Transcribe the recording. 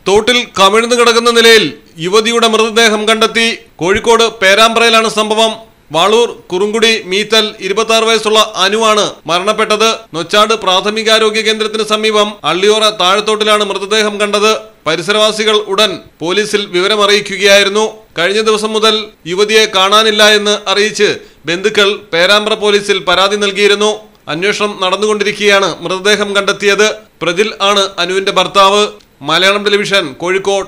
തോട്ടിൽ കമിഴ്ന്നു കിടക്കുന്ന നിലയിൽ യുവതിയുടെ മൃതദേഹം കണ്ടെത്തി കോഴിക്കോട് പേരാമ്പ്രയിലാണ് സംഭവം വാളൂർ കുറുങ്കുടി മീത്തൽ ഇരുപത്തി ആറ് വയസ്സുള്ള അനുവാണ് മരണപ്പെട്ടത് നൊച്ചാട് പ്രാഥമികാരോഗ്യ കേന്ദ്രത്തിന് സമീപം അള്ളിയോറ താഴത്തോട്ടിലാണ് മൃതദേഹം കണ്ടത് പരിസരവാസികൾ ഉടൻ പോലീസിൽ വിവരമറിയിക്കുകയായിരുന്നു കഴിഞ്ഞ ദിവസം മുതൽ യുവതിയെ കാണാനില്ല എന്ന് അറിയിച്ച് ബന്ധുക്കൾ പേരാമ്പ്ര പോലീസിൽ പരാതി നൽകിയിരുന്നു അന്വേഷണം നടന്നുകൊണ്ടിരിക്കുകയാണ് മൃതദേഹം കണ്ടെത്തിയത് പ്രജിൽ ആണ് അനുവിന്റെ ഭർത്താവ് മലയാളം ടെലിവിഷൻ കോഴിക്കോട്